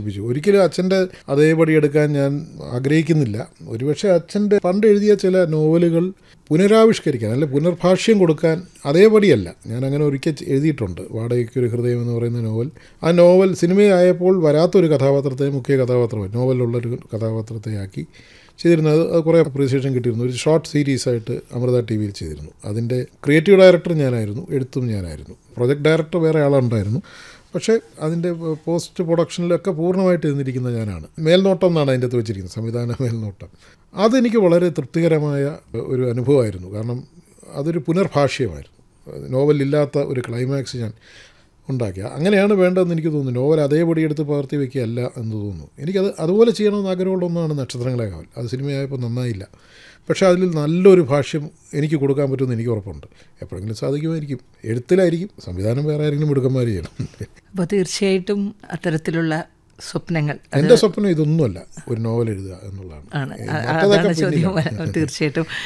പ്രകാശിപ്പിച്ചു ഒരിക്കലും അച്ഛൻ്റെ അതേപടി എടുക്കാൻ ഞാൻ ആഗ്രഹിക്കുന്നില്ല ഒരുപക്ഷെ അച്ഛൻ്റെ പണ്ട് എഴുതിയ ചില നോവലുകൾ പുനരാവിഷ്കരിക്കാൻ അല്ലെ പുനർഭാഷ്യം കൊടുക്കാൻ അതേപടിയല്ല ഞാൻ അങ്ങനെ ഒരിക്കൽ എഴുതിയിട്ടുണ്ട് വാടകയ്ക്കൊരു ഹൃദയം എന്ന് പറയുന്ന നോവൽ ആ നോവൽ സിനിമയായപ്പോൾ വരാത്തൊരു കഥാപാത്രത്തെ മുഖ്യ കഥാപാത്രമായി നോവലിലുള്ളൊരു കഥാപാത്രത്തെ ആക്കി ചെയ്തിരുന്നത് അത് കുറേ അപ്രീസിയേഷൻ കിട്ടിയിരുന്നു ഒരു ഷോർട്ട് സീരീസ് ആയിട്ട് അമൃത ടി വിയിൽ ചെയ്തിരുന്നു അതിൻ്റെ ക്രിയേറ്റീവ് ഡയറക്ടർ ഞാനായിരുന്നു എഴുത്തും ഞാനായിരുന്നു പ്രൊജക്ട് ഡയറക്ടർ വേറെ ആളുണ്ടായിരുന്നു പക്ഷേ അതിൻ്റെ പോസ്റ്റ് പ്രൊഡക്ഷനിലൊക്കെ പൂർണ്ണമായിട്ട് ഇരുന്നിരിക്കുന്ന ഞാനാണ് മേൽനോട്ടം എന്നാണ് അതിൻ്റെ അകത്ത് വെച്ചിരിക്കുന്നത് സംവിധാന മേൽനോട്ടം അതെനിക്ക് വളരെ തൃപ്തികരമായ ഒരു അനുഭവമായിരുന്നു കാരണം അതൊരു പുനർഭാഷ്യമായിരുന്നു നോവലില്ലാത്ത ഒരു ക്ലൈമാക്സ് ഞാൻ ഉണ്ടാക്കി അങ്ങനെയാണ് വേണ്ടതെന്ന് എനിക്ക് തോന്നുന്നു നോവൽ അതേപടി എടുത്ത് പകർത്തി വയ്ക്കുകയല്ല എന്ന് തോന്നുന്നു എനിക്കത് അതുപോലെ ചെയ്യണമെന്ന് ആഗ്രഹമുള്ള ഒന്നാണ് നക്ഷത്രങ്ങളെ കാവൽ അത് സിനിമയായപ്പോൾ നന്നായില്ല പക്ഷേ അതിൽ നല്ലൊരു ഭാഷ്യം എനിക്ക് കൊടുക്കാൻ പറ്റുമെന്ന് എനിക്ക് ഉറപ്പുണ്ട് എപ്പോഴെങ്കിലും സാധിക്കുമായിരിക്കും എഴുത്തിലായിരിക്കും സംവിധാനം വേറെ ആരെങ്കിലും മിടുക്കന്മാർ ചെയ്യണം അപ്പോൾ തീർച്ചയായിട്ടും അത്തരത്തിലുള്ള സ്വപ്നങ്ങൾ എൻ്റെ സ്വപ്നം ഇതൊന്നുമല്ല ഒരു നോവൽ എഴുതുക എന്നുള്ളതാണ് ആണ് ഏ, അ- മറ്റേതൊക്കെ അതാണ് ചോദ്യം പിന്നിലാണ്. തീർച്ചയായിട്ടും